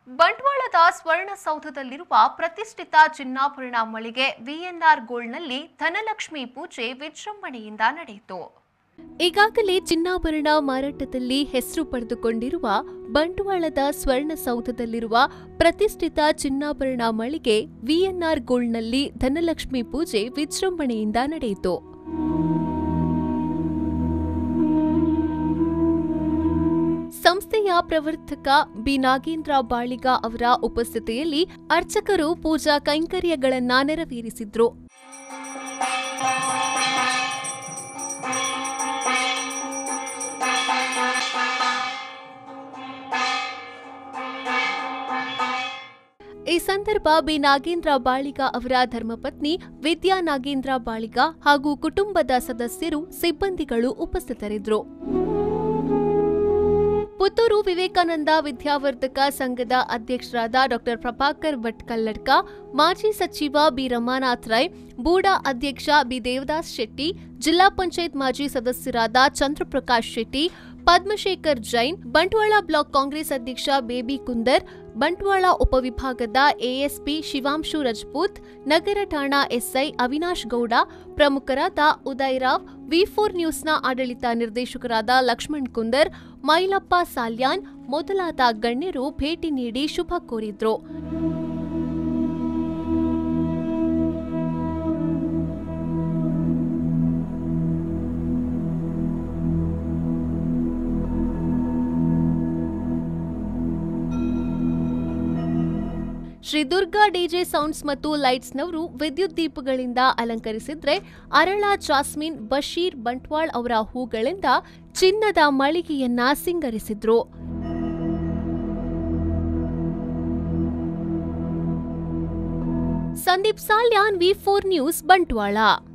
ಬಂಟ್ವಾಳದ ಸ್ವರ್ಣಸೌಧದಲ್ಲಿರುವ ಪ್ರತಿಷ್ಠಿತ ಚಿನ್ನಾಭರಣ ಮಳಿಗೆ ವಿಎನ್ಆರ್ ಗೋಲ್ಡ್ನಲ್ಲಿ ಧನಲಕ್ಷ್ಮಿ ಪೂಜೆ ವಿಜೃಂಭಣೆಯಿಂದ ನಡೆಯಿತು ಈಗಾಗಲೇ ಚಿನ್ನಾಭರಣ ಮಾರಾಟದಲ್ಲಿ ಹೆಸರು ಪಡೆದುಕೊಂಡಿರುವ ಬಂಟ್ವಾಳದ ಸ್ವರ್ಣಸೌಧದಲ್ಲಿರುವ ಪ್ರತಿಷ್ಠಿತ ಚಿನ್ನಾಭರಣ ಮಳಿಗೆ ವಿಎನ್ಆರ್ ಗೋಲ್ಡ್ನಲ್ಲಿ ಧನಲಕ್ಷ್ಮಿ ಪೂಜೆ ವಿಜೃಂಭಣೆಯಿಂದ ನಡೆಯಿತು ಸಂಸ್ಥೆಯ ಪ್ರವರ್ತಕ ಬಿ ನಾಗೇಂದ್ರ ಬಾಳಿಗ ಅವರ ಉಪಸ್ಥಿತಿಯಲ್ಲಿ ಅರ್ಚಕರು ಪೂಜಾ ಕೈಂಕರ್ಯಗಳನ್ನ ನೆರವೇರಿಸಿದ್ರು ಈ ಸಂದರ್ಭ ಬಿ ನಾಗೇಂದ್ರ ಬಾಳಿಗ ಅವರ ಧರ್ಮಪತ್ನಿ ವಿದ್ಯಾ ನಾಗೇಂದ್ರ ಬಾಳಿಗ ಹಾಗೂ ಕುಟುಂಬದ ಸದಸ್ಯರು ಸಿಬ್ಬಂದಿಗಳು ಉಪಸ್ಥಿತರಿದ್ದರು ಪುತ್ತೂರು ವಿವೇಕಾನಂದ ವಿದ್ಯಾವರ್ಧಕ ಸಂಘದ ಅಧ್ಯಕ್ಷರಾದ ಡಾಕ್ಟರ್ ಪ್ರಭಾಕರ್ ಭಟ್ ಕಲ್ಲಡ್ಕ ಮಾಜಿ ಸಚಿವ ಬಿ ರಮಾನಾಥ್ ರೈ ಬೂಡಾ ಅಧ್ಯಕ್ಷ ಬಿ ದೇವದಾಸ್ ಶೆಟ್ಟಿ ಜಿಲ್ಲಾ ಪಂಚಾಯತ್ ಮಾಜಿ ಸದಸ್ಯರಾದ ಚಂದ್ರಪ್ರಕಾಶ್ ಶೆಟ್ಟಿ ಪದ್ಮಶೇಖರ್ ಜೈನ್ ಬಂಟ್ವಾಳ ಬ್ಲಾಕ್ ಕಾಂಗ್ರೆಸ್ ಅಧ್ಯಕ್ಷ ಬೇಬಿ ಕುಂದರ್ ಬಂಟ್ವಾಳ ಉಪವಿಭಾಗದ ಎಎಸ್ಪಿ ಶಿವಾಂಶು ರಜಪೂತ್ ನಗರ ಠಾಣಾ ಎಸ್ಐ ಅವಿನಾಶ್ ಗೌಡ ಪ್ರಮುಖರಾದ ಉದಯ್ ರಾವ್ ವಿ ಫೋರ್ ನ್ಯೂಸ್ನ ಆಡಳಿತ ನಿರ್ದೇಶಕರಾದ ಲಕ್ಷ್ಮಣ್ ಕುಂದರ್ ಮೈಲಪ್ಪ ಸಾಲ್ಯಾನ್ ಮೊದಲಾದ ಗಣ್ಯರು ಭೇಟಿ ನೀಡಿ ಶುಭ ಕೋರಿದ್ರು ಶ್ರೀ ದುರ್ಗಾ ಡಿಜೆ ಸೌಂಡ್ಸ್ ಮತ್ತು ಲೈಟ್ಸ್ನವರು ವಿದ್ಯುತ್ ದೀಪಗಳಿಂದ ಅಲಂಕರಿಸಿದ್ರೆ ಅರಳ ಜಾಸ್ಮಿನ್ ಬಶೀರ್ ಬಂಟ್ವಾಳ್ ಅವರ ಹೂಗಳಿಂದ ಚಿನ್ನದ ಮಳಿಗೆಯನ್ನ ಸಿಂಗರಿಸಿದ್ರು Sandeep Salian V four news Bantwal